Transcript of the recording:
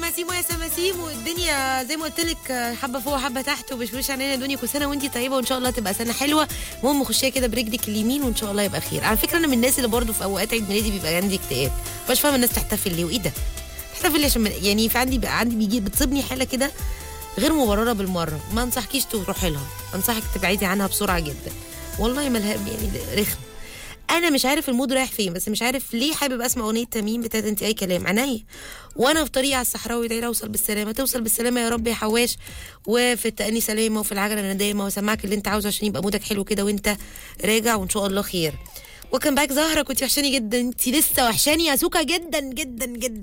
حسيمو يا سماسيم والدنيا زي ما قلت لك حبه فوق حبه تحت وبشوش علينا دنيا كل سنه وانت طيبه وان شاء الله تبقى سنه حلوه المهم خشيها كده برجلك اليمين وان شاء الله يبقى خير على فكره انا من الناس اللي برضو في اوقات عيد ميلادي بيبقى عندي اكتئاب مش فاهمه الناس تحتفل ليه وايه ده تحتفل ليه عشان من- يعني في عندي بقى عندي بيجي بتصيبني حاله كده غير مبرره بالمره ما انصحكيش تروحي لها انصحك تبعدي عنها بسرعه جدا والله ملها يعني رخم انا مش عارف المود رايح فين بس مش عارف ليه حابب اسمع اغنيه تميم بتاعت انت اي كلام عينيا وانا في طريقي على الصحراوي دايره اوصل بالسلامه توصل بالسلامه يا رب يا حواش وفي التأني سلامه وفي العجله ندامه واسمعك اللي انت عاوزه عشان يبقى مودك حلو كده وانت راجع وان شاء الله خير وكان باك زهره كنت وحشاني جدا انت لسه وحشاني يا سوكا جدا جدا جدا